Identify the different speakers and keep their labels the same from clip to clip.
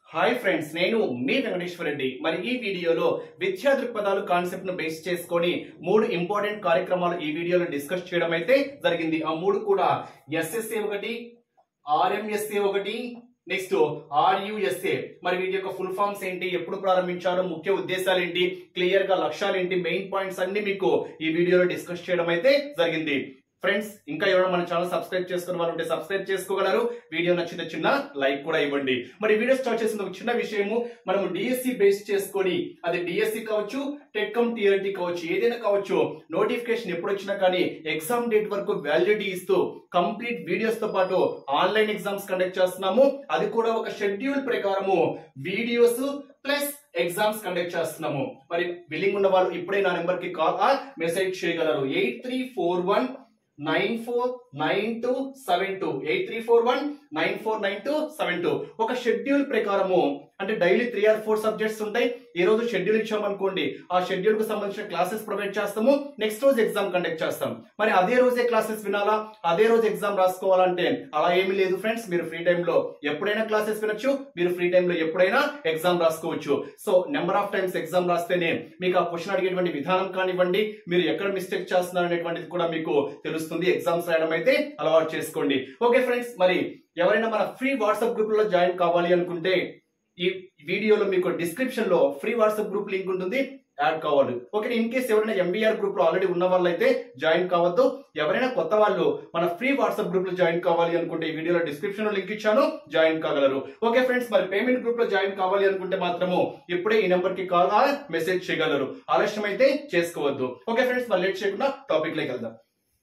Speaker 1: Hi friends నేను మీ వెంకటేశ్వర రెడ్డి మరి ఈ వీడియోలో విద్యా దృక్పథాలు కాన్సెప్ట్ ను బేస్ చేసుకొని మూడు ఇంపార్టెంట్ కార్యక్రమాలు ఈ వీడియోలో డిస్కస్ చేయడం అయితే జరిగింది ఆ మూడు కూడా ఎస్ఎస్ఏ ఒకటి ఆర్ఎంఎస్ఏ ఒకటి నెక్స్ట్ ఆర్యుఎస్ఏ మరి వీటి యొక్క ఫుల్ ఫామ్స్ ఏంటి ఎప్పుడు ప్రారంభించారు ముఖ్య ఉద్దేశాలు ఏంటి క్లియర్ గా లక్ష్యాలు ఏంటి మెయిన్ పాయింట్స్ అన్ని మీకు ఈ వీడియోలో డిస్కస్ చేయడం అయితే జరిగింది ఫ్రెండ్స్ ఇంకా ఎవరైనా మన ఛానల్ సబ్స్క్రైబ్ చేసుకున్న వాళ్ళు ఉంటే సబ్స్క్రైబ్ చేసుకోగలరు వీడియో నచ్చితే చిన్న లైక్ కూడా ఇవ్వండి మరి వీడియో స్టార్ట్ చేసిన ఒక చిన్న విషయము మనం డిఎస్సి బేస్ చేసుకొని అది డిఎస్సి కావచ్చు టెక్కమ్ టీఆర్టీ కావచ్చు ఏదైనా కావచ్చు నోటిఫికేషన్ ఎప్పుడు వచ్చినా కానీ ఎగ్జామ్ డేట్ వరకు వ్యాలిడిటీ ఇస్తూ కంప్లీట్ వీడియోస్ తో పాటు ఆన్లైన్ ఎగ్జామ్స్ కండక్ట్ చేస్తున్నాము అది కూడా ఒక షెడ్యూల్ ప్రకారము వీడియోస్ ప్లస్ ఎగ్జామ్స్ కండక్ట్ చేస్తున్నాము మరి బిల్లింగ్ ఉన్న వాళ్ళు ఇప్పుడే నా నెంబర్ కి కాల్ ఆర్ మెసేజ్ చేయగలరు eight three four one nine four nine two seven two eight three four one nine four nine two seven two ఒక షెడ్యూల్ ప్రకారము అంటే daily three or four subjects ఉంటాయి ఈ రోజు షెడ్యూల్ ఇచ్చామనుకోండి ఆ షెడ్యూల్ కు సంబంధించిన క్లాసెస్ ప్రొవైడ్ చేస్తాము నెక్స్ట్ రోజు ఎగ్జామ్ కండక్ట్ చేస్తాం మరి అదే రోజే క్లాసెస్ వినాలా అదే రోజు ఎగ్జామ్ రాసుకోవాలంటే అలా ఏమీ లేదు ఫ్రెండ్స్ మీరు ఫ్రీ టైంలో ఎప్పుడైనా క్లాసెస్ వినొచ్చు మీరు ఫ్రీ టైంలో ఎప్పుడైనా ఎగ్జామ్ రాసుకోవచ్చు so number of times exam రాస్తేనే మీకు ఆ క్వశ్చన్ అడిగేటువంటి విధానం కానివ్వండి మీరు ఎక్కడ మిస్టేక్ చేస్తున్నారు అనేటువంటిది కూడా మీకు తెలుస్తుంది ఎగ్జామ్స్ రాయడం అయితే అలవాటు చేసుకోండి ఓకే ఫ్రెండ్స్ మరి ఎవరైనా మన ఫ్రీ వాట్సాప్ గ్రూప్ లో జాయిన్ కావాలి అనుకుంటే ఈ వీడియోలో మీకు డిస్క్రిప్షన్ లో ఫ్రీ వాట్సాప్ గ్రూప్ లింక్ ఉంటుంది యాడ్ కావాలి ఓకే ఇన్ కేస్ ఎవరైనా ఎంబీఆర్ గ్రూప్ లో ఆల్రెడీ ఉన్న వాళ్ళైతే జాయిన్ కావద్దు ఎవరైనా కొత్త వాళ్ళు మన ఫ్రీ వాట్సాప్ గ్రూప్ లో జాయిన్ కావాలి అనుకుంటే ఈ వీడియోలో డిస్క్రిప్షన్ లో లింక్ ఇచ్చాను జాయిన్ కాగలరు ఓకే ఫ్రెండ్స్ మరి పేమెంట్ గ్రూప్ లో జాయిన్ కావాలి అనుకుంటే మాత్రము ఇప్పుడే ఈ నెంబర్ కి కాల్ ఆర్ మెసేజ్ చేయగలరు ఆలస్యం అయితే చేసుకోవద్దు ఓకే ఫ్రెండ్స్ మరి లేట్ చేయకుండా టాపిక్ లోకి వెళ్దాం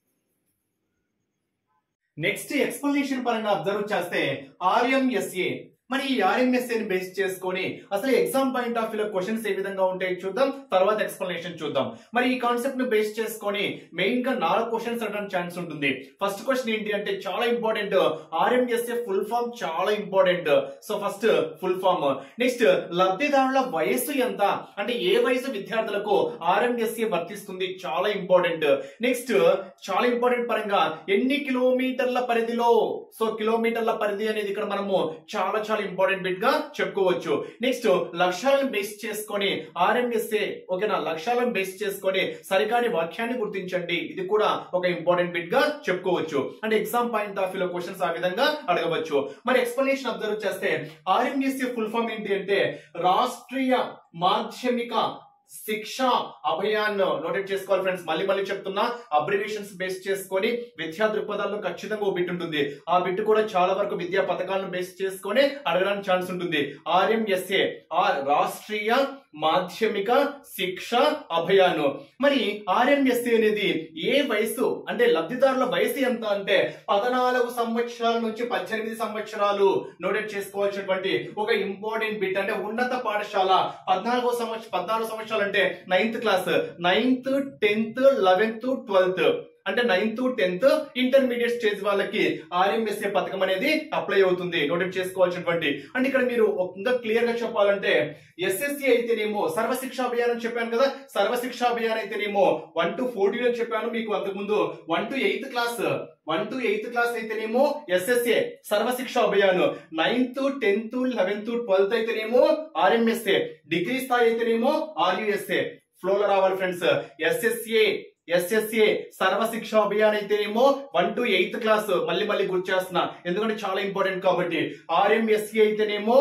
Speaker 1: నెక్స్ట్ ఎక్స్ప్లెనేషన్ పరంగా అబ్జర్వ్ చేస్తే ఆర్ఎంఎస్ఏ మరి ఈ ఆర్ఎంఎస్ఏ ని బేస్ చేసుకొని అసలు ఎగ్జామ్ పాయింట్ ఆఫ్ వ్యూ లో క్వశ్చన్స్ ఏ విధంగా ఉంటాయి చూద్దాం తర్వాత ఎక్స్ప్లెనేషన్ చూద్దాం మరి ఈ కాన్సెప్ట్ ని బేస్ చేసుకొని మెయిన్ గా నాలుగు క్వశ్చన్స్ అడగడానికి ఛాన్స్ ఉంటుంది ఫస్ట్ క్వశ్చన్ ఏంటి అంటే చాలా ఇంపార్టెంట్ ఆర్ఎంఎస్ఏ ఫుల్ ఫామ్ చాలా important so first full form next లబ్ధిదారుల వయస్సు ఎంత అంటే ఏ వయసు విద్యార్థులకు ఆర్ఎంఎస్ఏ వర్తిస్తుంది చాలా ఇంపార్టెంట్ నెక్స్ట్ చాలా ఇంపార్టెంట్ పరంగా ఎన్ని కిలోమీటర్ల పరిధిలో సో కిలోమీటర్ల పరిధి అనేది ఇక్కడ మనము చాలా చాలా ఇంపార్టెంట్ బిట్ గా చెప్పుకోవచ్చు నెక్స్ట్ లక్ష్యాలను బేస్ చేసుకొని ఆర్ఎంఎస్ఏ ఓకేనా లక్ష్యాలను బేస్ చేసుకొని సరికాని వాక్యాన్ని గుర్తించండి ఇది కూడా ఒక ఇంపార్టెంట్ బిట్ గా చెప్పుకోవచ్చు అంటే exam point of view questions ఆ విధంగా అడగవచ్చు మరి ఎక్స్ప్లెనేషన్ అబ్జర్వ్ చేస్తే ఆర్ఎంఎస్ఏ ఫుల్ ఫామ్ ఏంటి అంటే రాష్ట్రీయ మాధ్యమిక శిక్ష అభయాన్ నోటెడ్ చేసుకోవాలి ఫ్రెండ్స్ మళ్ళీ మళ్ళీ చెప్తున్నా అబ్రివేషన్స్ బేస్ చేసుకొని విద్యా దృక్పథాల్లో ఖచ్చితంగా ఓ బిట్ ఉంటుంది ఆ బిట్ కూడా చాలా వరకు విద్యా పథకాలను బేస్ చేసుకొని అడగడానికి ఛాన్స్ ఉంటుంది ఆర్ఎంఎస్ఏ ఆర్ రాష్ట్రీయ మాధ్యమిక శిక్ష అభయాను మరి ఆర్ఎంఎస్ఏ అనేది ఏ వయసు అంటే లబ్ధిదారుల వయసు ఎంత అంటే పద్నాలుగు సంవత్సరాల నుంచి పద్దెనిమిది సంవత్సరాలు నోటెడ్ చేసుకోవాల్సినటువంటి ఒక ఇంపార్టెంట్ బిట్ అంటే ఉన్నత పాఠశాల పద్నాలుగో సంవత్సరం పద్నాలుగు సంవత్సరాలు అంటే ninth class ninth tenth eleventh twelfth అంటే నైన్త్ టెన్త్ ఇంటర్మీడియట్ స్టేజ్ వాళ్ళకి ఆర్ఎంఎస్ఏ పథకం అనేది అప్లై అవుతుంది నోటెడ్ చేసుకోవాల్సినటువంటి అంటే ఇక్కడ మీరు ఇంకా క్లియర్ గా చెప్పాలంటే ఎస్ఎస్సి అయితేనేమో సర్వశిక్ష అభియాన్ అని చెప్పాను కదా సర్వశిక్ష అభియాన్ అయితేనేమో వన్ టు ఫోర్టీన్ అని చెప్పాను మీకు అంతకుముందు one two eighth class one two eighth class అయితేనేమో SSA Sarva Shiksha Abhiyan ninth tenth eleventh twelfth అయితేనేమో ఆర్ఎంఎస్ఏ డిగ్రీ స్థాయి అయితేనేమో ఆర్యుఎస్ఏ ఫ్లోలో రావాలి friends SSA SSA Sarva Shiksha Abhiyan అయితేనేమో వన్ టు ఎయిత్ క్లాస్ మళ్ళీ మళ్ళీ గుర్తు చేస్తున్నా ఎందుకంటే చాలా ఇంపార్టెంట్ కాబట్టి ఆర్ఎంఎస్సి అయితేనేమో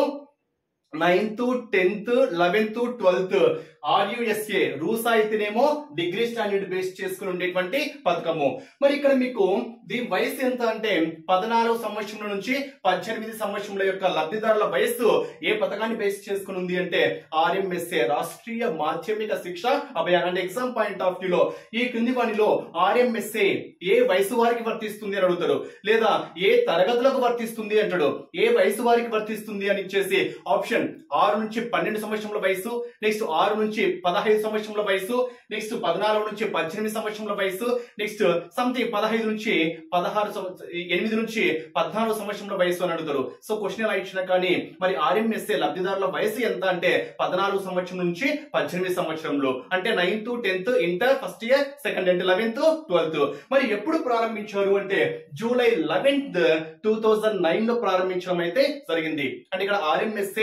Speaker 1: ninth tenth eleventh twelfth RUSA RUSA అయితేనేమో డిగ్రీ స్టాండర్డ్ బేస్ చేసుకుని ఉండేటువంటి పథకము మరి ఇక్కడ మీకు దీని వయసు ఎంత అంటే పద్నాలుగు సంవత్సరం నుంచి పద్దెనిమిది సంవత్సరముల యొక్క లబ్ధిదారుల వయస్సు ఏ పథకాన్ని బేస్ చేసుకుని ఉంది అంటే ఆర్ఎంఎస్ఏ రాష్ట్రీయ మాధ్యమిక శిక్ష అభయాన్ అంటే ఎగ్జామ్ పాయింట్ ఆఫ్ వ్యూ లో ఈ క్రింది వానిలో ఆర్ఎంఎస్ఏ ఏ వయసు వారికి వర్తిస్తుంది అని అడుగుతాడు లేదా ఏ తరగతులకు వర్తిస్తుంది అంటాడు ఏ వయసు వారికి వర్తిస్తుంది అని ఇచ్చేసి ఆప్షన్ ఆరు నుంచి పన్నెండు సంవత్సరముల వయసు నెక్స్ట్ ఆరు నుంచి పదహైదు సంవత్సరముల వయసు నెక్స్ట్ పద్నాలుగు నుంచి పద్దెనిమిది సంవత్సరముల వయసు నెక్స్ట్ సంథింగ్ పదహైదు నుంచి పదహారు సంవత్స- ఎనిమిది నుంచి పద్నాలుగు సంవత్సరముల వయసు అని అడుగుతారు సో క్వశ్చన్ ఎలా ఇచ్చినా కానీ మరి ఆర్ఎంఎస్ఏ లబ్ధిదారుల వయసు ఎంత అంటే పద్నాలుగు సంవత్సరం నుంచి పద్దెనిమిది సంవత్సరంలో అంటే ninth tenth inter first year second అంటే లెవెన్త్ ట్వెల్త్ మరి ఎప్పుడు ప్రారంభించారు అంటే July eleventh two thousand nine లో ప్రారంభించడం అయితే జరిగింది అంటే ఇక్కడ ఆర్ఎంఎస్ఏ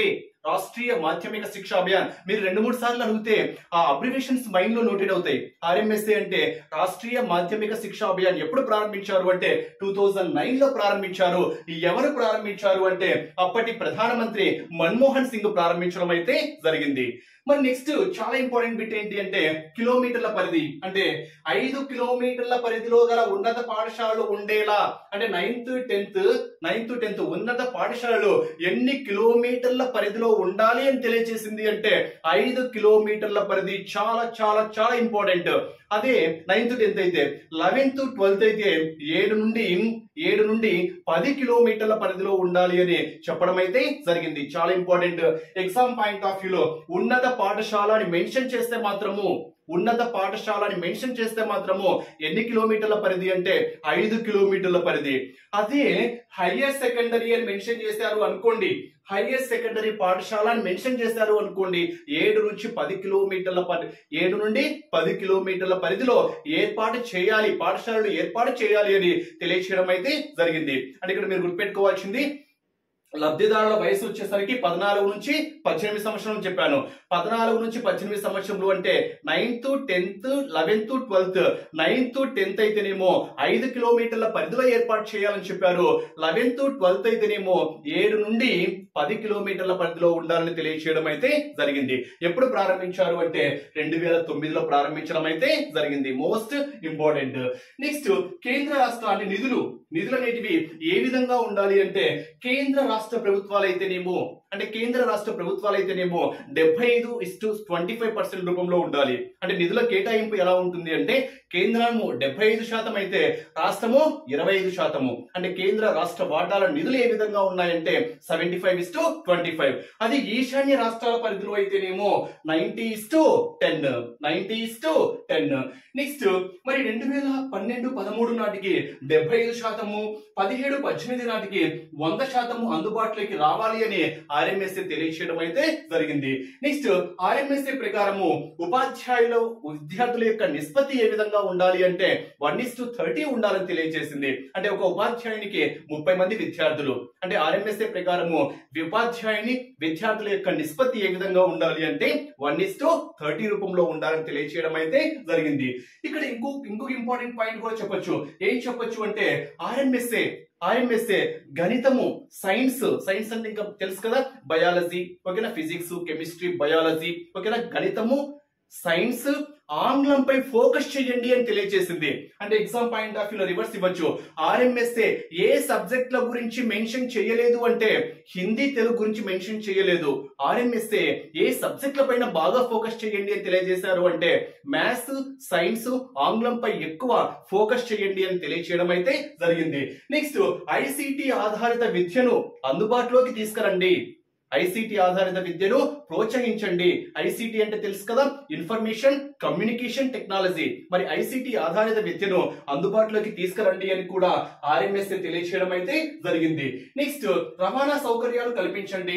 Speaker 1: రాష్ట్రీయ మాధ్యమిక శిక్ష అభియాన్ మీరు రెండు మూడు సార్లు అడిగితే ఆ అబ్రివేషన్స్ మైండ్ లో నోటెడ్ అవుతాయి ఆర్ఎంఎస్ఏ అంటే రాష్ట్రీయ మాధ్యమిక శిక్ష అభియాన్ ఎప్పుడు ప్రారంభించారు అంటే టూ థౌజండ్ నైన్ లో ప్రారంభించారు ఎవరు ప్రారంభించారు అంటే అప్పటి ప్రధానమంత్రి మన్మోహన్ సింగ్ ప్రారంభించడం అయితే జరిగింది మరి నెక్స్ట్ చాలా ఇంపార్టెంట్ బిట్ ఏంటి అంటే కిలోమీటర్ల పరిధి అంటే ఐదు కిలోమీటర్ల పరిధిలో గల ఉన్నత పాఠశాలలు ఉండేలా అంటే నైన్త్ టెన్త్ నైన్త్ టెన్త్ ఉన్నత పాఠశాలలు ఎన్ని కిలోమీటర్ల పరిధిలో ఉండాలి అని తెలియజేసింది అంటే ఐదు కిలోమీటర్ల పరిధి చాలా చాలా చాలా ఇంపార్టెంట్ అదే నైన్త్ టెన్త్ అయితే లెవెన్త్ ట్వెల్త్ అయితే ఏడు నుండి ఏడు నుండి పది కిలోమీటర్ల పరిధిలో ఉండాలి అని చెప్పడం అయితే జరిగింది చాలా ఇంపార్టెంట్ ఎగ్జామ్ పాయింట్ ఆఫ్ వ్యూలో ఉన్నత పాఠశాల అని మెన్షన్ చేస్తే మాత్రము ఉన్నత పాఠశాల అని మెన్షన్ చేస్తే మాత్రము ఎన్ని కిలోమీటర్ల పరిధి అంటే ఐదు కిలోమీటర్ల పరిధి అదే హయ్యర్ సెకండరీ అని మెన్షన్ చేశారు అనుకోండి హైయర్ సెకండరీ పాఠశాల అని మెన్షన్ చేశారు అనుకోండి ఏడు నుంచి పది కిలోమీటర్ల పరి ఏడు నుండి పది కిలోమీటర్ల పరిధిలో ఏర్పాటు చేయాలి పాఠశాలలు ఏర్పాటు చేయాలి అని తెలియచేయడం అయితే జరిగింది అంటే ఇక్కడ మీరు గుర్తుపెట్టుకోవాల్సింది లబ్ధిదారుల వయసు వచ్చేసరికి పద్నాలుగు నుంచి పద్దెనిమిది సంవత్సరం చెప్పాను పద్నాలుగు నుంచి పద్దెనిమిది సంవత్సరంలో అంటే ninth tenth eleventh twelfth ninth tenth అయితేనేమో ఐదు కిలోమీటర్ల పరిధిలో ఏర్పాటు చేయాలని చెప్పారు లెవెన్త్ ట్వెల్త్ అయితేనేమో ఏడు నుండి పది కిలోమీటర్ల పరిధిలో ఉండాలని తెలియచేయడం అయితే జరిగింది ఎప్పుడు ప్రారంభించారు అంటే రెండు వేల తొమ్మిదిలో ప్రారంభించడం అయితే జరిగింది మోస్ట్ ఇంపార్టెంట్ నెక్స్ట్ కేంద్ర రాష్ట్ర అంటే నిధులు నిధులు అనేటివి ఏ విధంగా ఉండాలి అంటే కేంద్ర రాష్ట్ర ప్రభుత్వాలు అయితేనేమో అంటే కేంద్ర రాష్ట్ర ప్రభుత్వాలు అయితేనేమో డెబ్బై ఐదు ఇస్టు ట్వంటీ ఫైవ్ పర్సెంట్ రూపంలో ఉండాలి అంటే నిధుల కేటాయింపు ఎలా ఉంటుంది అంటే కేంద్రము డెబ్బై ఐదు శాతం అయితే రాష్ట్రము ఇరవై ఐదు శాతము అంటే కేంద్ర రాష్ట్ర వాటాల నిధులు ఏ విధంగా ఉన్నాయంటే seventy five is to twenty five అది ఈశాన్య రాష్ట్రాల పరిధిలో అయితేనేమో ninety is to ten ninety is to ten next మరి రెండు వేల పన్నెండు పదమూడు నాటికి డెబ్బై ఐదు శాతము పదిహేడు పద్దెనిమిది నాటికి వంద శాతము అందుబాటులోకి రావాలి అని ఆర్ఎంఎస్ఏ తెలియచేయడం అయితే జరిగింది నెక్స్ట్ ఆర్ఎంఎస్ఏ ప్రకారము ఉపాధ్యాయులు విద్యార్థుల యొక్క నిష్పత్తి ఏ విధంగా ఉండాలి అంటే వన్ ఇస్ టు థర్టీ ఉండాలని తెలియజేసింది అంటే ఒక ఉపాధ్యాయునికి ముప్పై మంది విద్యార్థులు అంటే ఆర్ఎంఎస్ఏ ప్రకారము ఉపాధ్యాయుని విద్యార్థుల యొక్క నిష్పత్తి ఏ విధంగా ఉండాలి అంటే వన్ ఇస్ టు థర్టీ రూపంలో ఉండాలని తెలియచేయడం అయితే జరిగింది ఇక్కడ ఇంకో ఇంకొక ఇంపార్టెంట్ పాయింట్ కూడా చెప్పొచ్చు ఏం చెప్పొచ్చు అంటే ఆర్ఎంఎస్ఏ ఆర్ఎంఎస్ఏ గణితము సైన్స్ సైన్స్ అంటే ఇంకా తెలుసు కదా బయాలజీ ఓకేనా ఫిజిక్స్ కెమిస్ట్రీ బయాలజీ ఓకేనా గణితము సైన్స్ ఆంగ్లంపై ఫోకస్ చేయండి అని తెలియజేసింది అంటే ఎగ్జామ్ పాయింట్ ఆఫ్ వ్యూలో రివర్స్ ఇవ్వచ్చు ఆర్ఎంఎస్ఏ ఏ సబ్జెక్టుల గురించి మెన్షన్ చేయలేదు అంటే హిందీ తెలుగు గురించి మెన్షన్ చేయలేదు ఆర్ఎంఎస్ఏ ఏ సబ్జెక్టుల పైన బాగా ఫోకస్ చేయండి అని తెలియజేశారు అంటే మ్యాథ్స్ సైన్స్ ఆంగ్లంపై ఎక్కువ ఫోకస్ చేయండి అని తెలియచేయడం అయితే జరిగింది నెక్స్ట్ ఐసిటి ఆధారిత విద్యను అందుబాటులోకి తీసుకురండి ఐసిటి ఆధారిత విద్యను ప్రోత్సహించండి ఐసిటి అంటే తెలుసు కదా ఇన్ఫర్మేషన్ కమ్యూనికేషన్ టెక్నాలజీ మరి ఐసిటి ఆధారిత విద్యను అందుబాటులోకి తీసుకురండి అని కూడా ఆర్ఎంఎస్ఏ తెలియచేయడం అయితే జరిగింది నెక్స్ట్ రవాణా సౌకర్యాలు కల్పించండి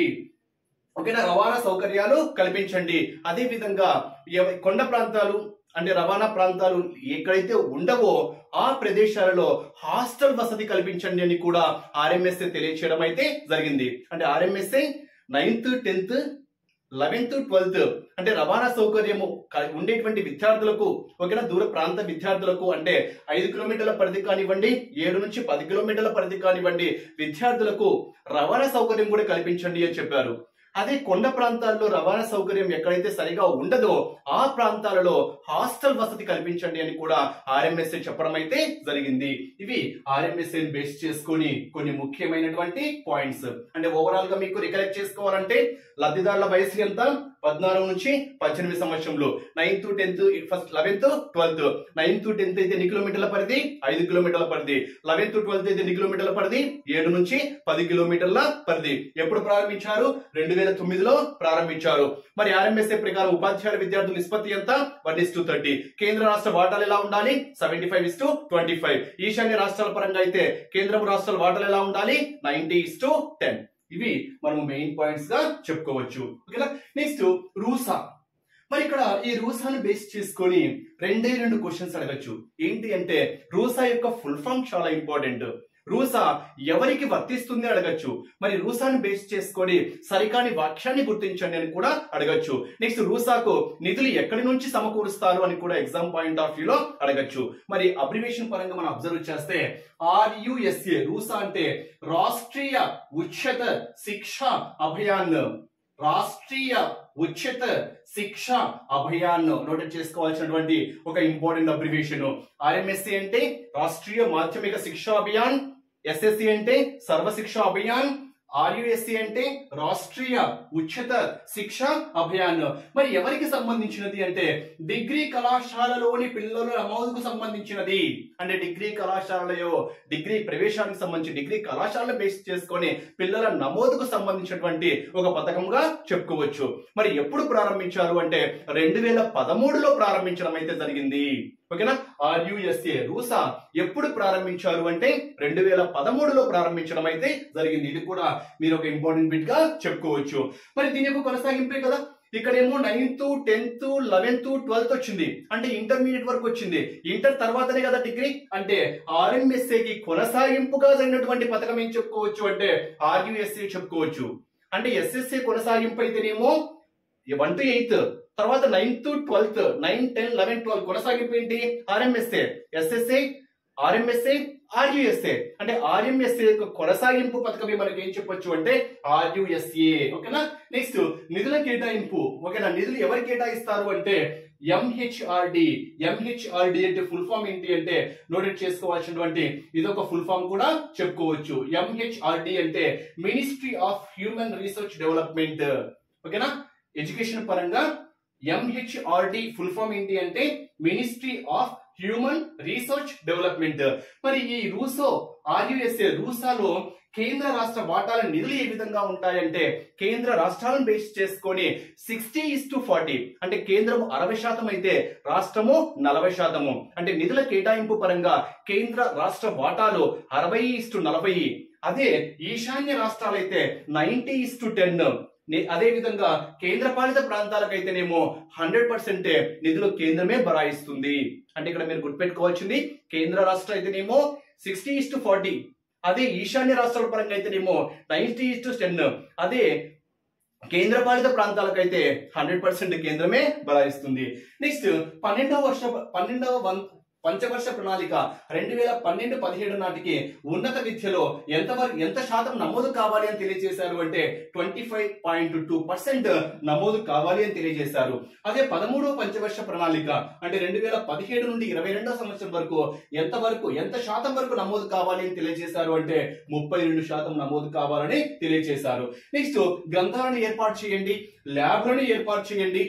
Speaker 1: ఓకేనా రవాణా సౌకర్యాలు కల్పించండి అదే విధంగా ఎవ- కొండ ప్రాంతాలు అంటే రవాణా ప్రాంతాలు ఎక్కడైతే ఉండవో ఆ ప్రదేశాలలో హాస్టల్ వసతి కల్పించండి అని కూడా ఆర్ఎంఎస్ఏ తెలియచేయడం అయితే జరిగింది అంటే RMSA ninth tenth eleventh twelfth అంటే రవాణా సౌకర్యము క- ఉండేటువంటి విద్యార్థులకు ఓకేనా దూర ప్రాంత విద్యార్థులకు అంటే ఐదు కిలోమీటర్ల పరిధి కానివ్వండి ఏడు నుంచి పది కిలోమీటర్ల పరిధి కానివ్వండి విద్యార్థులకు రవాణా సౌకర్యం కూడా కల్పించండి అని చెప్పారు అదే కొండ ప్రాంతాల్లో రవాణా సౌకర్యం ఎక్కడైతే సరిగా ఉండదో ఆ ప్రాంతాలలో హాస్టల్ వసతి కల్పించండి అని కూడా ఆర్ఎంఎస్ఏ చెప్పడం అయితే జరిగింది ఇవి ఆర్ఎంఎస్ఏ బేస్ చేసుకొని కొన్ని ముఖ్యమైనటువంటి పాయింట్స్ అంటే ఓవరాల్ గా మీకు రికలెక్ట్ చేసుకోవాలంటే లబ్ధిదారుల వయసు ఎంత పద్నాలుగు నుంచి పద్దెనిమిది సంవత్సరంలో ninth tenth first eleventh twelfth ninth tenth అయితే ఎన్ని కిలోమీటర్ల పరిధి ఐదు కిలోమీటర్ల పరిధి లెవెన్త్ ట్వెల్త్ అయితే ఎన్ని కిలోమీటర్ల పరిధి ఏడు నుంచి పది కిలోమీటర్ల పరిధి ఎప్పుడు ప్రారంభించారు రెండు వేల తొమ్మిదిలో ప్రారంభించారు మరి ఆర్ఎంఎస్ఏ ప్రకారం ఉపాధ్యాయుల విద్యార్థుల నిష్పత్తి ఎంత వన్ ఇస్ టు థర్టీ కేంద్ర రాష్ట్ర వాటాలు ఎలా ఉండాలి seventy five is to twenty five ఈశాన్య రాష్ట్రాల పరంగా అయితే కేంద్రం రాష్ట్రాల వాటాలు ఎలా ఉండాలి నైన్టీ ఇస్ టు టెన్ ఇవి మనము మెయిన్ పాయింట్స్ గా చెప్పుకోవచ్చు ఓకేనా నెక్స్ట్ రూసా మరి ఇక్కడ ఈ రూసాను బేస్ చేసుకొని రెండే రెండు క్వశ్చన్స్ అడగచ్చు ఏంటి అంటే రూసా యొక్క ఫుల్ ఫామ్ చాలా ఇంపార్టెంట్ రూసా ఎవరికి వర్తిస్తుంది అడగచ్చు మరి రూసాను బేస్ చేసుకొని సరికాని వాక్యాన్ని గుర్తించండి అని కూడా అడగచ్చు నెక్స్ట్ రూసాకు నిధులు ఎక్కడి నుంచి సమకూరుస్తారు అని కూడా ఎగ్జామ్ పాయింట్ ఆఫ్ వ్యూలో అడగచ్చు మరి అబ్రివేషన్ పరంగా మనం అబ్జర్వ్ చేస్తే ఆర్యుఎస్ఏ రూసా అంటే రాష్ట్రీయ ఉచిత శిక్ష అభియాన్ రాష్ట్రీయ ఉచిత శిక్ష అభియాన్ నోటెడ్ చేసుకోవాల్సినటువంటి ఒక ఇంపార్టెంట్ అబ్రివేషన్ ఆర్ఎంఎస్సి అంటే రాష్ట్రీయ మాధ్యమిక శిక్ష అభియాన్ ఎస్ఎస్సి అంటే సర్వశిక్ష అభియాన్ ఆర్యుఎస్సి అంటే రాష్ట్రీయ ఉచిత శిక్ష అభియాన్ మరి ఎవరికి సంబంధించినది అంటే డిగ్రీ కళాశాలలోని పిల్లల నమోదుకు సంబంధించినది అంటే డిగ్రీ కళాశాలలో డిగ్రీ ప్రవేశానికి సంబంధించి డిగ్రీ కళాశాలను బేస్ చేసుకొని పిల్లల నమోదుకు సంబంధించినటువంటి ఒక పథకంగా చెప్పుకోవచ్చు మరి ఎప్పుడు ప్రారంభించారు అంటే రెండు వేల పదమూడులో ప్రారంభించడం అయితే జరిగింది ఓకేనా ఆర్యుఎస్ఏ రూసా ఎప్పుడు ప్రారంభించారు అంటే రెండు వేల పదమూడులో ప్రారంభించడం అయితే జరిగింది ఇది కూడా మీరు ఒక ఇంపార్టెంట్ బిట్ గా చెప్పుకోవచ్చు మరి దీని యొక్క కొనసాగింపే కదా ఇక్కడేమో నైన్త్ టెన్త్ లెవెన్త్ ట్వెల్త్ వచ్చింది అంటే ఇంటర్మీడియట్ వరకు వచ్చింది ఇంటర్ తర్వాతనే కదా డిగ్రీ అంటే RMSA కి కొనసాగింపుగా జరిగినటువంటి పథకం ఏం చెప్పుకోవచ్చు అంటే ఆర్యుఎస్ఏ చెప్పుకోవచ్చు అంటే ఎస్ఎస్ఏ కొనసాగింపు అయితేనేమో వన్ టు ఎయిత్ తర్వాత ninth twelfth nine ten eleven twelve కొనసాగింపు ఏంటి ఆర్ఎంఎస్ఏ ఎస్ఎస్ఏ ఆర్ఎంఎస్ఏ ఆర్యుఎస్ఏ అంటే ఆర్ఎంఎస్ఏ యొక్క కొనసాగింపు పథకమే మనకి ఏం చెప్పొచ్చు అంటే ఆర్యుఎస్ఏ ఓకేనా నెక్స్ట్ నిధుల కేటాయింపు ఓకేనా నిధులు ఎవరు కేటాయిస్తారు అంటే ఎంహెచ్ఆర్డి ఎంహెచ్ఆర్డి అంటే ఫుల్ ఫామ్ ఏంటి అంటే నోటెడ్ చేసుకోవాల్సినటువంటి ఇది ఒక ఫుల్ ఫామ్ కూడా చెప్పుకోవచ్చు ఎంహెచ్ఆర్డి అంటే ministry of human research development ఓకేనా ఎడ్యుకేషన్ పరంగా ఎంహెచ్ఆర్డి ఫుల్ ఫామ్ ఏంటి అంటే ministry of human research development మరి ఈ రూసో ఆర్యుఎస్ఏ రూసాలో కేంద్ర రాష్ట్ర వాటాల నిధులు ఏ విధంగా ఉంటాయంటే కేంద్ర రాష్ట్రాలను బేస్ చేసుకొని సిక్స్టీ ఇస్ టు ఫార్టీ అంటే కేంద్రం అరవై శాతం అయితే రాష్ట్రము నలభై శాతము అంటే నిధుల కేటాయింపు పరంగా కేంద్ర రాష్ట్ర వాటాలు అరవై ఇస్ టు నలభై అదే ఈశాన్య రాష్ట్రాలైతే నైన్టీ ఇస్ టు టెన్ అదే విధంగా కేంద్ర పాలిత ప్రాంతాలకైతేనేమో హండ్రెడ్ పర్సెంట్ నిధులు కేంద్రమే బరాయిస్తుంది అంటే ఇక్కడ మీరు గుర్తుపెట్టుకోవాల్సింది కేంద్ర రాష్ట్రం అయితేనేమో సిక్స్టీ ఇస్ టు ఫార్టీ అదే ఈశాన్య రాష్ట్రాల పరంగా అయితేనేమో నైన్టీ ఇస్ టు టెన్ అదే కేంద్ర పాలిత ప్రాంతాలకైతే హండ్రెడ్ పర్సెంట్ కేంద్రమే బలాయిస్తుంది నెక్స్ట్ పన్నెండవ వర్ష పన్నెండవ వన్ పంచవర్ష ప్రణాళిక రెండు వేల పన్నెండు పదిహేడు నాటికి ఉన్నత విద్యలో ఎంత వరకు ఎంత శాతం నమోదు కావాలి అని తెలియజేశారు అంటే twenty five point two percent నమోదు కావాలి అని తెలియజేశారు అదే పదమూడవ పంచవర్ష ప్రణాళిక అంటే రెండు వేల పదిహేడు నుండి ఇరవై రెండవ సంవత్సరం వరకు ఎంత వరకు ఎంత శాతం వరకు నమోదు కావాలి అని తెలియజేశారు అంటే ముప్పై రెండు శాతం నమోదు కావాలని తెలియజేశారు నెక్స్ట్ గ్రంథాలను ఏర్పాటు చేయండి ల్యాబ్లను ఏర్పాటు చేయండి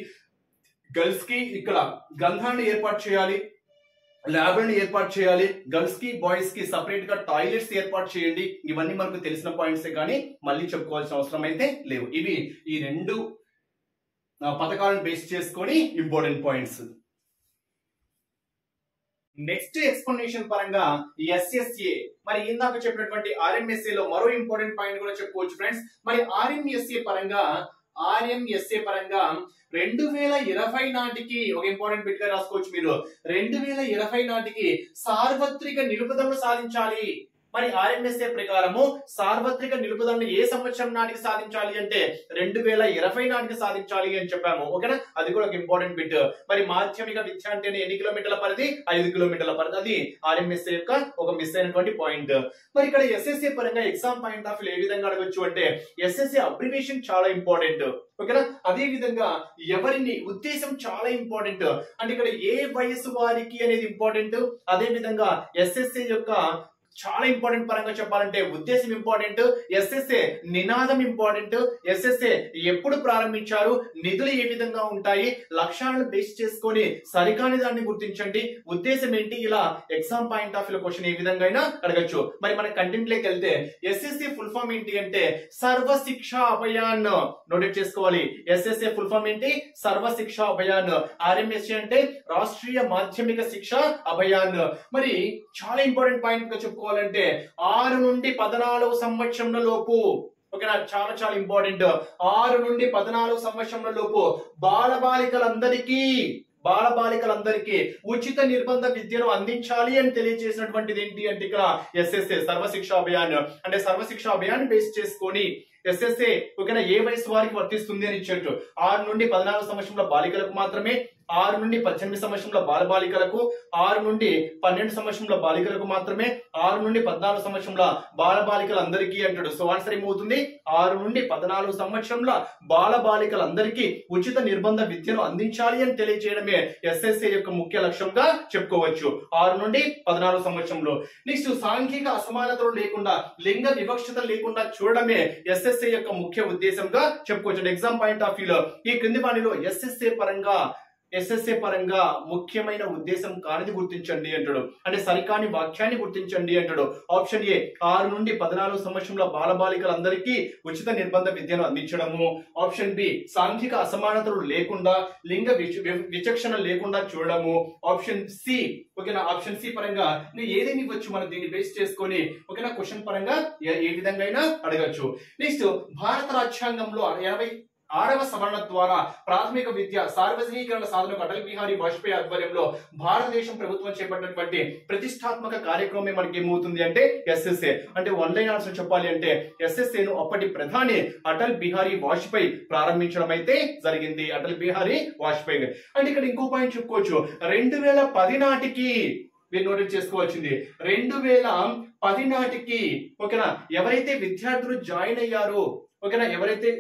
Speaker 1: గర్ల్స్ కి ఇక్కడ గ్రంథాలను ఏర్పాటు చేయాలి ల్యాబ్లను ఏర్పాటు చేయాలి గర్ల్స్ కి బాయ్స్ కి సపరేట్ గా టాయిలెట్స్ ఏర్పాటు చేయండి ఇవన్నీ మనకు తెలిసిన పాయింట్స్ కానీ మళ్ళీ చెప్పుకోవాల్సిన అవసరం అయితే లేవు ఇవి ఈ రెండు ఆ, పథకాలను బేస్ చేసుకొని ఇంపార్టెంట్ పాయింట్స్ నెక్స్ట్ ఎక్స్ప్లెనేషన్ పరంగా ఎస్ఎస్ఏ మరి ఇందాక చెప్పినటువంటి ఆర్ఎంఎస్ఏ లో మరో ఇంపార్టెంట్ పాయింట్ కూడా చెప్పుకోవచ్చు ఫ్రెండ్స్ మరి ఆర్ఎంఎస్ఏ పరంగా ఆర్ఎంఎస్ఏ పరంగా రెండు వేల ఇరవై నాటికి ఒక ఇంపార్టెంట్ బిట్ గా రాసుకోవచ్చు మీరు రెండు వేల ఇరవై నాటికి సార్వత్రిక నిలుపుదలను సాధించాలి మరి ఆర్ఎంఎస్ఏ ప్రకారము సార్వత్రిక నిలుపుదలను ఏ సంవత్సరం నాటికి సాధించాలి అంటే రెండు వేల ఇరవై నాటికి సాధించాలి అని చెప్పాము ఓకేనా అది కూడా ఒక ఇంపార్టెంట్ బిట్ మరి మాధ్యమిక విద్య అంటే ఎన్ని కిలోమీటర్ల పరిధి ఐదు కిలోమీటర్ల పరిధి అది ఆర్ఎంఎస్ఏ యొక్క ఒక మిస్ అయినటువంటి పాయింట్ మరి ఇక్కడ ఎస్ఎస్ఏ పరంగా ఎగ్జామ్ పాయింట్ ఆఫ్ వ్యూ ఏ విధంగా అడగొచ్చు అంటే ఎస్ఎస్ఏ అబ్రివేషన్ చాలా ఇంపార్టెంట్ ఓకేనా అదే విధంగా ఎవరిని ఉద్దేశం చాలా ఇంపార్టెంట్ అంటే ఇక్కడ ఏ వయసు వారికి అనేది ఇంపార్టెంట్ అదే విధంగా ఎస్ఎస్ఏ యొక్క చాలా ఇంపార్టెంట్ పరంగా చెప్పాలంటే ఉద్దేశం ఇంపార్టెంట్ ఎస్ఎస్ఏ నినాదం ఇంపార్టెంట్ ఎస్ఎస్ఏ ఎప్పుడు ప్రారంభించారు నిధులు ఏ విధంగా ఉంటాయి లక్ష్యాలను బేస్ చేసుకొని సరికాని దాన్ని గుర్తించండి ఉద్దేశం ఏంటి ఇలా exam point of view question ఏ విధంగా అయినా అడగచ్చు మరి మన కంటెంట్ లోకి వెళ్తే ఎస్ఎస్ఏ ఫుల్ ఫామ్ ఏంటి అంటే సర్వ శిక్ష అభయాన్ నోటెడ్ చేసుకోవాలి ఎస్ఎస్ఏ ఫుల్ ఫామ్ ఏంటి సర్వ శిక్ష అభయాన్ ఆర్ఎంఎస్ఏ అంటే రాష్ట్రీయ మాధ్యమిక శిక్ష అభయాన్ మరి చాలా ఇంపార్టెంట్ పాయింట్ గా చెప్పుకోవాలంటే ఆరు నుండి పద్నాలుగు సంవత్సరంల లోపు ఓకేనా చాలా చాలా ఇంపార్టెంట్ ఆరు నుండి పద్నాలుగు సంవత్సరంల లోపు బాలబాలికలందరికీ బాలబాలికలందరికీ ఉచిత నిర్బంధ విద్యను అందించాలి అని తెలియజేసినటువంటిది ఏంటి అంటే ఇక్కడ ఎస్ఎస్ఏ సర్వశిక్ష అభియాన్ అంటే సర్వశిక్ష అభియాన్ బేస్ చేసుకొని ఎస్ఎస్ఏ ఓకేనా ఏ వయసు వారికి వర్తిస్తుంది అని ఇచ్చేట్టు ఆరు నుండి పద్నాలుగు సంవత్సరంల బాలికలకు మాత్రమే ఆరు నుండి పద్దెనిమిది సంవత్సరంల బాలబాలికలకు ఆరు నుండి పన్నెండు సంవత్సరంల బాలికలకు మాత్రమే ఆరు నుండి పద్నాలుగు సంవత్సరంల బాలబాలికలందరికీ అంటాడు సో ఆన్సర్ ఏమవుతుంది ఆరు నుండి పద్నాలుగు సంవత్సరంల బాలబాలికలందరికీ ఉచిత నిర్బంధ విద్యను అందించాలి అని తెలియజేయడమే ఎస్ఎస్ఏ యొక్క ముఖ్య లక్ష్యంగా చెప్పుకోవచ్చు ఆరు నుండి పద్నాలుగు సంవత్సరంలో నెక్స్ట్ సాంఘిక అసమానతలు లేకుండా లింగ వివక్షత లేకుండా చూడడమే ఎస్ఎస్ఏ యొక్క ముఖ్య ఉద్దేశంగా చెప్పుకోవచ్చు ఎగ్జామ్ పాయింట్ ఆఫ్ వ్యూలో ఈ క్రింది వాణిలో ఎస్ఎస్ఏ పరంగా ఎస్ఎస్ఏ పరంగా ముఖ్యమైన ఉద్దేశం కానిది గుర్తించండి అంటాడు అంటే సరికాని వాక్యాన్ని గుర్తించండి అంటాడు ఆప్షన్ ఏ ఆరు నుండి పద్నాలుగు సంవత్సరంల బాలబాలికలందరికీ ఉచిత నిర్బంధ విద్యను అందించడము ఆప్షన్ బి సాంఘిక అసమానతలు లేకుండా లింగ విచ- వి- విచక్షణ లేకుండా చూడడము ఆప్షన్ సి ఓకేనా ఆప్షన్ సి పరంగా నువ్వు ఏదేమి ఇవ్వచ్చు మనం దీన్ని బేస్ చేసుకొని ఓకేనా క్వశ్చన్ పరంగా ఏ- ఏ విధంగా అయినా అడగచ్చు నెక్స్ట్ భారత రాజ్యాంగంలో ఎనభై ఆరవ సవరణ ద్వారా ప్రాథమిక విద్య సార్వజనీకరణ సాధనకు అటల్ బిహారీ వాజ్పేయి ఆధ్వర్యంలో భారతదేశం ప్రభుత్వం చేపట్టినటువంటి ప్రతిష్టాత్మక కార్యక్రమం మనకి ఏమవుతుంది అంటే ఎస్ఎస్ఏ అంటే వన్ లైన్ ఆన్సర్ చెప్పాలి అంటే ఎస్ఎస్ఏ ను అప్పటి ప్రధాని అటల్ బిహారీ వాజ్పేయి ప్రారంభించడం అయితే జరిగింది అటల్ బిహారీ వాజ్పేయి గారు. అంటే ఇక్కడ ఇంకో పాయింట్ చెప్పుకోవచ్చు రెండు వేల పది నాటికి మీరు నోటీస్ చేసుకోవాల్సింది రెండు వేల పది నాటికి ఓకేనా ఎవరైతే విద్యార్థులు జాయిన్ అయ్యారో ఓకేనా ఎవరైతే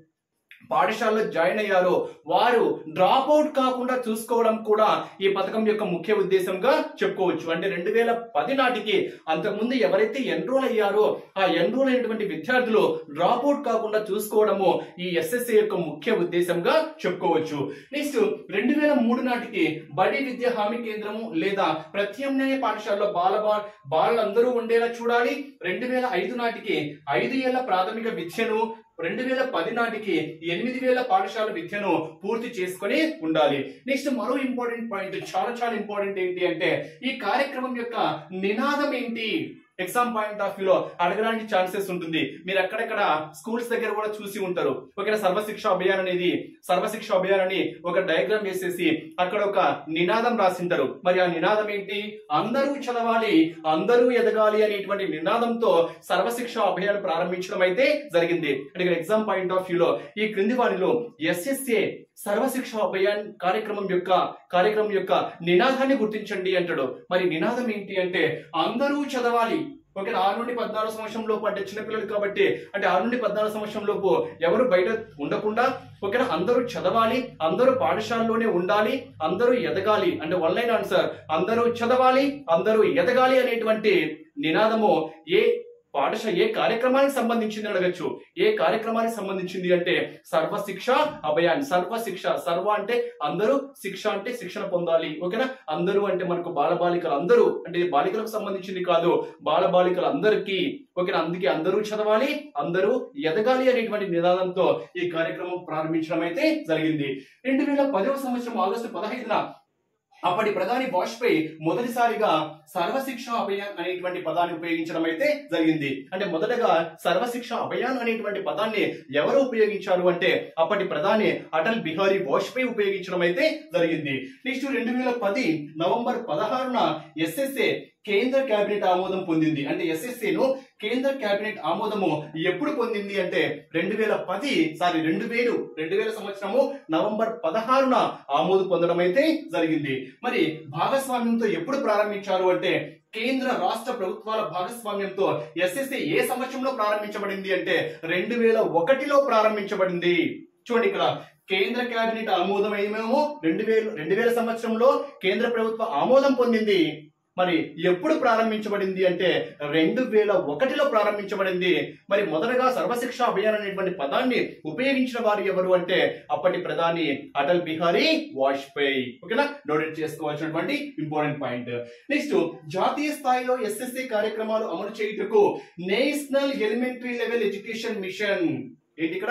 Speaker 1: పాఠశాలలో జాయిన్ అయ్యారో వారు డ్రాప్ అవుట్ కాకుండా చూసుకోవడం కూడా ఈ పథకం యొక్క ముఖ్య ఉద్దేశంగా చెప్పుకోవచ్చు అంటే రెండు వేల పది నాటికి అంతకుముందు ఎవరైతే ఎన్రోల్ అయ్యారో ఆ ఎన్రోల్ అయినటువంటి విద్యార్థులు డ్రాప్ అవుట్ కాకుండా చూసుకోవడము ఈ ఎస్ఎస్ఏ యొక్క ముఖ్య ఉద్దేశంగా చెప్పుకోవచ్చు నెక్స్ట్ రెండు వేల మూడు నాటికి బడి విద్య హామీ కేంద్రము లేదా ప్రత్యామ్నాయ పాఠశాలలో బాల బా- బాలలందరూ ఉండేలా చూడాలి రెండు వేల ఐదు నాటికి ఐదు ఏళ్ల ప్రాథమిక విద్యను రెండు వేల పది నాటికి ఎనిమిది వేల పాఠశాల విద్యను పూర్తి చేసుకొని ఉండాలి నెక్స్ట్ మరో ఇంపార్టెంట్ పాయింట్ చాలా చాలా ఇంపార్టెంట్ ఏంటి అంటే ఈ కార్యక్రమం యొక్క నినాదం ఏంటి ఎగ్జామ్ పాయింట్ ఆఫ్ వ్యూలో అడగడానికి ఛాన్సెస్ ఉంటుంది మీరు అక్కడక్కడ స్కూల్స్ దగ్గర కూడా చూసి ఉంటారు ఓకేనా సర్వశిక్ష అభియాన్ అనేది సర్వశిక్ష అభియాన్ అని ఒక డయాగ్రామ్ వేసేసి అక్కడ ఒక నినాదం రాసింటారు మరి ఆ నినాదం ఏంటి అందరూ చదవాలి అందరూ ఎదగాలి అనేటువంటి నినాదంతో సర్వశిక్ష అభియాన్ ప్రారంభించడం అయితే జరిగింది అంటే ఇక్కడ ఎగ్జామ్ పాయింట్ ఆఫ్ వ్యూలో ఈ క్రింది వారిలో ఎస్ఎస్ఏ సర్వశిక్ష అభియాన్ కార్యక్రమం యొక్క కార్యక్రమం యొక్క నినాదాన్ని గుర్తించండి అంటాడు మరి నినాదం ఏంటి అంటే అందరూ చదవాలి ఓకే ఆరు నుండి పద్నాలుగు సంవత్సరం లోపు అంటే చిన్నపిల్లలు కాబట్టి అంటే ఆరు నుండి పద్నాలుగు సంవత్సరం లోపు ఎవరు బయట ఉండకుండా ఓకేనా అందరూ చదవాలి అందరూ పాఠశాలలోనే ఉండాలి అందరూ ఎదగాలి అంటే వన్ లైన్ ఆన్సర్ అందరూ చదవాలి అందరూ ఎదగాలి అనేటువంటి నినాదము ఏ పాఠశాల ఏ కార్యక్రమానికి సంబంధించింది అని అడగచ్చు ఏ కార్యక్రమానికి సంబంధించింది అంటే సర్వశిక్ష అభయాన్ సర్వశిక్ష సర్వ అంటే అందరూ శిక్ష అంటే శిక్షణ పొందాలి ఓకేనా అందరూ అంటే మనకు బాలబాలికలు అందరూ అంటే ఇది బాలికలకు సంబంధించింది కాదు బాలబాలికలు అందరికీ ఓకేనా అందుకే అందరూ చదవాలి అందరూ ఎదగాలి అనేటువంటి నినాదంతో ఈ కార్యక్రమం ప్రారంభించడం అయితే జరిగింది రెండు వేల పదవ సంవత్సరం ఆగస్టు పదహైదున అప్పటి ప్రధాని వాజ్పేయి మొదటిసారిగా సర్వశిక్ష అభియాన్ అనేటువంటి పదాన్ని ఉపయోగించడం అయితే జరిగింది అంటే మొదటగా సర్వశిక్ష అభియాన్ అనేటువంటి పదాన్ని ఎవరు ఉపయోగించారు అంటే అప్పటి ప్రధాని అటల్ బిహారీ వాజ్పేయి ఉపయోగించడం అయితే జరిగింది నెక్స్ట్ రెండు వేల పది నవంబర్ పదహారున ఎస్ఎస్ఏ కేంద్ర కేబినెట్ ఆమోదం పొందింది అంటే ఎస్ఎస్ఏ ను కేంద్ర కేబినెట్ ఆమోదము ఎప్పుడు పొందింది అంటే రెండు వేల పది సారీ రెండు వేలు రెండు వేల సంవత్సరము నవంబర్ పదహారున ఆమోదం పొందడం అయితే జరిగింది మరి భాగస్వామ్యంతో ఎప్పుడు ప్రారంభించారు అంటే కేంద్ర రాష్ట్ర ప్రభుత్వాల భాగస్వామ్యంతో ఎస్ఎస్ఏ ఏ సంవత్సరంలో ప్రారంభించబడింది అంటే రెండు వేల ఒకటిలో ప్రారంభించబడింది చూడండి ఇక్కడ కేంద్ర కేబినెట్ ఆమోదం ఏమేమో రెండు వేల రెండు వేల సంవత్సరంలో కేంద్ర ప్రభుత్వ ఆమోదం పొందింది మరి ఎప్పుడు ప్రారంభించబడింది అంటే రెండు వేల ఒకటిలో ప్రారంభించబడింది మరి మొదటగా సర్వశిక్ష అభియాన్ అనేటువంటి పదాన్ని ఉపయోగించిన వారు ఎవరు అంటే అప్పటి ప్రధాని అటల్ బిహారీ వాజ్పేయి ఓకేనా నోటెడ్ చేసుకోవాల్సినటువంటి ఇంపార్టెంట్ పాయింట్ నెక్స్ట్ జాతీయ స్థాయిలో ఎస్ఎస్సి కార్యక్రమాలు అమలు చేయుటకు national elementary level education mission ఏంటి ఇక్కడ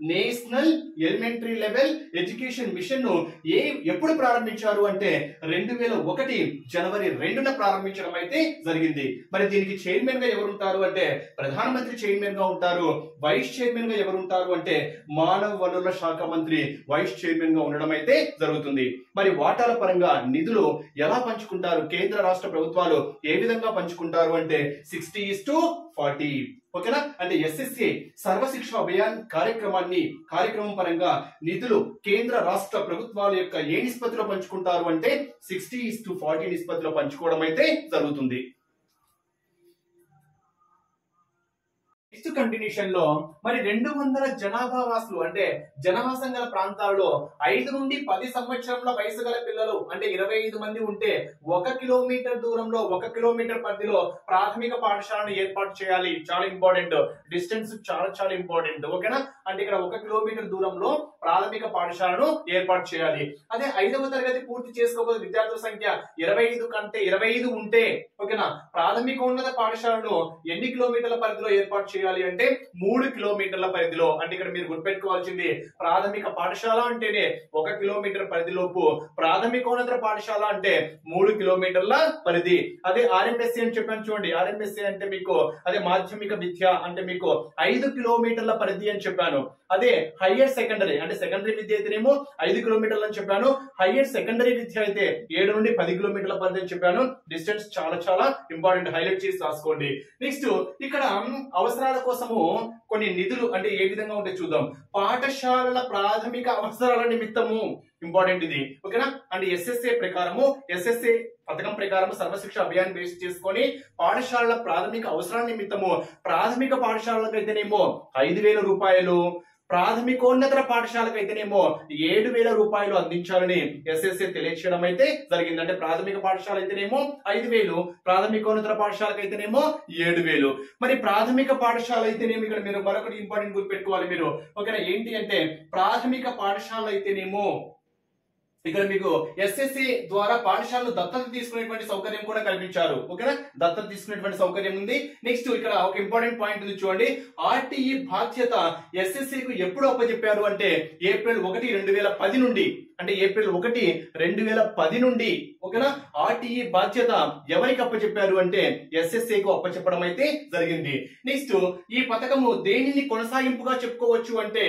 Speaker 1: national elementary level education mission ను ఏ ఎప్పుడు ప్రారంభించారు అంటే రెండు వేల ఒకటి జనవరి రెండున ప్రారంభించడం అయితే జరిగింది మరి దీనికి చైర్మన్ గా ఎవరు ఉంటారు అంటే ప్రధానమంత్రి చైర్మన్ గా ఉంటారు వైస్ చైర్మన్ గా ఎవరు ఉంటారు అంటే మానవ వనరుల శాఖ మంత్రి వైస్ చైర్మన్ గా ఉండడం అయితే జరుగుతుంది మరి వాటాల పరంగా నిధులు ఎలా పంచుకుంటారు కేంద్ర రాష్ట్ర ప్రభుత్వాలు ఏ విధంగా పంచుకుంటారు అంటే సిక్స్టీ ఇస్ టు ఫార్టీ ఓకేనా అంటే ఎస్ఎస్ఏ సర్వశిక్ష అభియాన్ కార్యక్రమాన్ని కార్యక్రమం పరంగా నిధులు కేంద్ర రాష్ట్ర ప్రభుత్వాల యొక్క ఏ నిష్పత్తిలో పంచుకుంటారు అంటే సిక్స్టీ ఇస్ టు ఫార్టీ నిష్పత్తిలో పంచుకోవడం అయితే జరుగుతుంది నెక్స్ట్ కంటిన్యూషన్ లో మరి రెండు వందల జనాభా వాసులు అంటే జనవాసం గల ప్రాంతాల్లో ఐదు నుండి పది సంవత్సరంల వయసు గల పిల్లలు అంటే ఇరవై ఐదు మంది ఉంటే ఒక కిలోమీటర్ దూరంలో ఒక కిలోమీటర్ పరిధిలో ప్రాథమిక పాఠశాలను ఏర్పాటు చేయాలి చాలా ఇంపార్టెంట్ డిస్టెన్స్ చాలా చాలా ఇంపార్టెంట్ ఓకేనా అంటే ఇక్కడ ఒక కిలోమీటర్ దూరంలో ప్రాథమిక పాఠశాలను ఏర్పాటు చేయాలి అదే ఐదవ తరగతి పూర్తి చేసుకోబోయే విద్యార్థుల సంఖ్య ఇరవై ఐదు కంటే ఇరవై ఐదు ఉంటే ఓకేనా ప్రాథమిక ఉన్నత పాఠశాలను ఎన్ని కిలోమీటర్ల పరిధిలో ఏర్పాటు చేయాలి అంటే మూడు కిలోమీటర్ల పరిధిలో అంటే ఇక్కడ మీరు గుర్తుపెట్టుకోవాల్సింది ప్రాథమిక పాఠశాల అంటేనే ఒక కిలోమీటర్ పరిధిలోపు ప్రాథమికోన్నత పాఠశాల అంటే మూడు కిలోమీటర్ల పరిధి అదే ఆర్ఎంఎస్సి అని చెప్పాను చూడండి ఆర్ఎంఎస్సి అంటే మీకు అదే మాధ్యమిక విద్య అంటే మీకు ఐదు కిలోమీటర్ల పరిధి అని చెప్పాను అదే హయ్యర్ సెకండరీ అంటే సెకండరీ విద్య అయితేనేమో ఐదు కిలోమీటర్లు అని చెప్పాను హయ్యర్ సెకండరీ విద్య అయితే ఏడు నుండి పది కిలోమీటర్ల పరిధి అని చెప్పాను డిస్టెన్స్ చాలా చాలా ఇంపార్టెంట్ హైలైట్ చేసి రాసుకోండి నెక్స్ట్ ఇక్కడ అవసరాల కోసము కొన్ని నిధులు అంటే ఏ విధంగా ఉంటే చూద్దాం పాఠశాలల ప్రాథమిక అవసరాల నిమిత్తము ఇంపార్టెంట్ ఇది ఓకేనా అంటే ఎస్ఎస్ఏ ప్రకారము ఎస్ఎస్ఏ పథకం ప్రకారం సర్వశిక్ష అభియాన్ బేస్ చేసుకొని పాఠశాలల ప్రాథమిక అవసరాల నిమిత్తము ప్రాథమిక పాఠశాలలకు అయితేనేమో ఐదు వేల రూపాయలు ప్రాథమికోన్నత పాఠశాలకు అయితేనేమో ఏడు వేల రూపాయలు అందించాలని ఎస్ఎస్ఏ తెలియచేయడం అయితే జరిగింది అంటే ప్రాథమిక పాఠశాల అయితేనేమో ఐదు వేలు ప్రాథమికోన్నత పాఠశాలకు అయితేనేమో ఏడు వేలు మరి ప్రాథమిక పాఠశాల అయితేనేమో ఇక్కడ మీరు మరొకటి ఇంపార్టెంట్ గుర్తుపెట్టుకోవాలి మీరు ఓకేనా ఏంటి అంటే ప్రాథమిక పాఠశాల అయితేనేమో ఇక్కడ మీకు ఎస్ఎస్సి ద్వారా పాఠశాలను దత్తత తీసుకునేటువంటి సౌకర్యం కూడా కల్పించారు ఓకేనా దత్తత తీసుకునేటువంటి సౌకర్యం ఉంది నెక్స్ట్ ఇక్కడ ఒక ఇంపార్టెంట్ పాయింట్ ఉంది చూడండి ఆర్టీఈ బాధ్యత ఎస్ఎస్సి కు ఎప్పుడు అప్పచెప్పారు అంటే ఏప్రిల్ ఒకటి రెండు వేల పది నుండి అంటే ఏప్రిల్ ఒకటి రెండు వేల పది నుండి ఓకేనా ఆర్టీఈ బాధ్యత ఎవరికి అప్పచెప్పారు అంటే ఎస్ఎస్ఏ కు అప్పచెప్పడం అయితే జరిగింది నెక్స్ట్ ఈ పథకము దేనిని కొనసాగింపుగా చెప్పుకోవచ్చు అంటే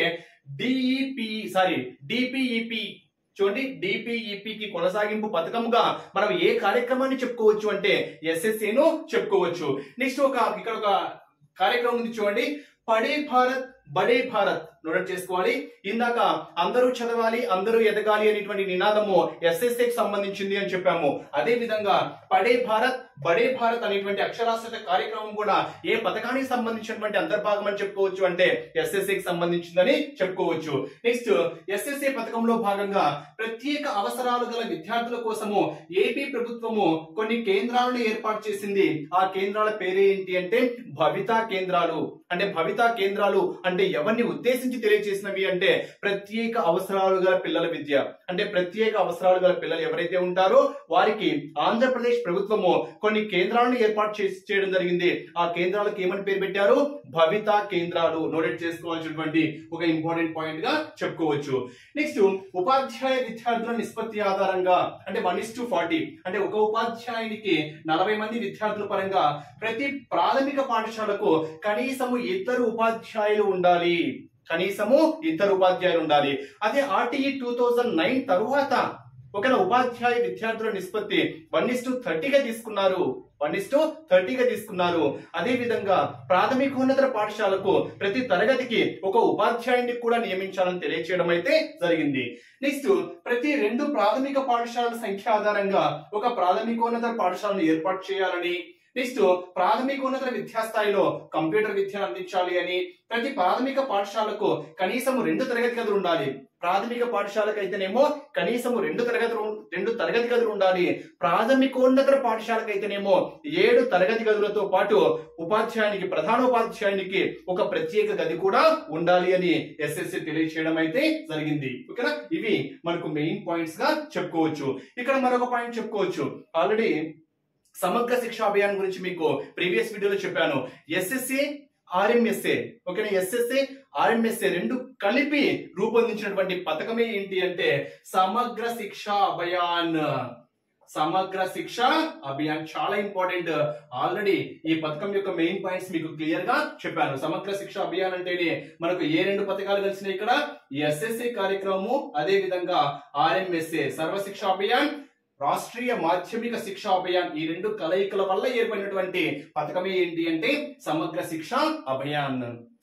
Speaker 1: డిఈపి సారీ డిపిఈపి చూడండి డిపిఈపి కి కొనసాగింపు పథకముగా మనం ఏ కార్యక్రమాన్ని చెప్పుకోవచ్చు అంటే ఎస్ఎస్ఏ ను చెప్పుకోవచ్చు నెక్స్ట్ ఒక ఇక్కడ ఒక కార్యక్రమం ఉంది చూడండి పడే భారత్ బడే భారత్ నోట్ చేసుకోవాలి ఇందాక అందరూ చదవాలి అందరూ ఎదగాలి అనేటువంటి నినాదము ఎస్ఎస్ఏకి సంబంధించింది అని చెప్పాము అదే విధంగా పడే భారత్ బడే భారత్ అనేటువంటి అక్షరాస్యత కార్యక్రమం కూడా ఏ పథకానికి సంబంధించినటువంటి అంతర్భాగం అని చెప్పుకోవచ్చు అంటే ఎస్ఎస్ఏకి సంబంధించిందని చెప్పుకోవచ్చు నెక్స్ట్ ఎస్ఎస్ఏ పథకంలో భాగంగా ప్రత్యేక అవసరాలు గల విద్యార్థుల కోసము ఏపీ ప్రభుత్వము కొన్ని కేంద్రాలను ఏర్పాటు చేసింది ఆ కేంద్రాల పేరు ఏంటి అంటే భవితా కేంద్రాలు అంటే భవితా కేంద్రాలు అంటే ఎవరిని ఉద్దేశించి తెలియజేసినవి అంటే ప్రత్యేక అవసరాలు గల పిల్లల విద్య అంటే ప్రత్యేక అవసరాలు గల పిల్లలు ఎవరైతే ఉంటారో వారికి ఆంధ్రప్రదేశ్ ప్రభుత్వము కొన్ని కేంద్రాలను ఏర్పాటు చేసి చేయడం జరిగింది ఆ కేంద్రాలకు ఏమని పేరు పెట్టారు భవితా కేంద్రాలు నోటెడ్ చేసుకోవాల్సినటువంటి ఒక ఇంపార్టెంట్ పాయింట్ గా చెప్పుకోవచ్చు నెక్స్ట్ ఉపాధ్యాయ విద్యార్థుల నిష్పత్తి ఆధారంగా అంటే వన్ ఇస్ టు ఫార్టీ అంటే ఒక ఉపాధ్యాయునికి నలభై మంది విద్యార్థుల పరంగా ప్రతి ప్రాథమిక పాఠశాలకు కనీసము ఇద్దరు ఉపాధ్యాయులు ఉండాలి కనీసము ఇద్దరు ఉపాధ్యాయులు ఉండాలి అదే ఆర్టీఈ టూ థౌజండ్ నైన్ తరువాత ఒకవేళ ఉపాధ్యాయ విద్యార్థుల నిష్పత్తి వన్ ఇస్ టు థర్టీగా తీసుకున్నారు వన్ ఇస్ టు థర్టీగా తీసుకున్నారు అదే విధంగా ప్రాథమికోన్నత పాఠశాలకు ప్రతి తరగతికి ఒక ఉపాధ్యాయుడిని కూడా నియమించాలని తెలియచేయడం అయితే జరిగింది నెక్స్ట్ ప్రతి రెండు ప్రాథమిక పాఠశాలల సంఖ్య ఆధారంగా ఒక ప్రాథమికోన్నత పాఠశాలను ఏర్పాటు చేయాలని నెక్స్ట్ ప్రాథమికోన్నత విద్యాస్థాయిలో కంప్యూటర్ విద్యను అందించాలి అని ప్రతి ప్రాథమిక పాఠశాలకు కనీసం రెండు తరగతి గదులు ఉండాలి ప్రాథమిక పాఠశాలకు అయితేనేమో కనీసం రెండు తరగతులు రెండు తరగతి గదులు ఉండాలి ప్రాథమికోన్నత పాఠశాలకు అయితేనేమో ఏడు తరగతి గదులతో పాటు ఉపాధ్యాయునికి ప్రధాన ఉపాధ్యాయునికి ఒక ప్రత్యేక గది కూడా ఉండాలి అని ఎస్ఎస్సి తెలియచేయడం అయితే జరిగింది ఓకేనా ఇవి మనకు మెయిన్ పాయింట్స్ గా చెప్పుకోవచ్చు ఇక్కడ మరొక పాయింట్ చెప్పుకోవచ్చు ఆల్రెడీ సమగ్ర శిక్షా అభియాన్ గురించి మీకు ప్రీవియస్ వీడియోలో చెప్పాను ఎస్ఎస్సి ఆర్ఎంఎస్ఏ ఓకేనా ఎస్ఎస్ఏ ఆర్ఎంఎస్ఏ రెండు కలిపి రూపొందించినటువంటి పథకమే ఏంటి అంటే సమగ్ర శిక్ష అభియాన్ సమగ్ర శిక్ష అభియాన్ చాలా ఇంపార్టెంట్ ఆల్రెడీ ఈ పథకం యొక్క మెయిన్ పాయింట్స్ మీకు క్లియర్ గా చెప్పాను సమగ్ర శిక్ష అభియాన్ అంటేనే మనకు ఏ రెండు పథకాలు కలిసినాయి ఇక్కడ ఎస్ఎస్సి కార్యక్రమము అదే విధంగా ఆర్ఎంఎస్ఏ సర్వశిక్ష అభియాన్ రాష్ట్రీయ మాధ్యమిక శిక్ష అభియాన్ ఈ రెండు కలయికల వల్ల ఏర్పడినటువంటి పథకమే ఏంటి అంటే సమగ్ర శిక్ష అభియాన్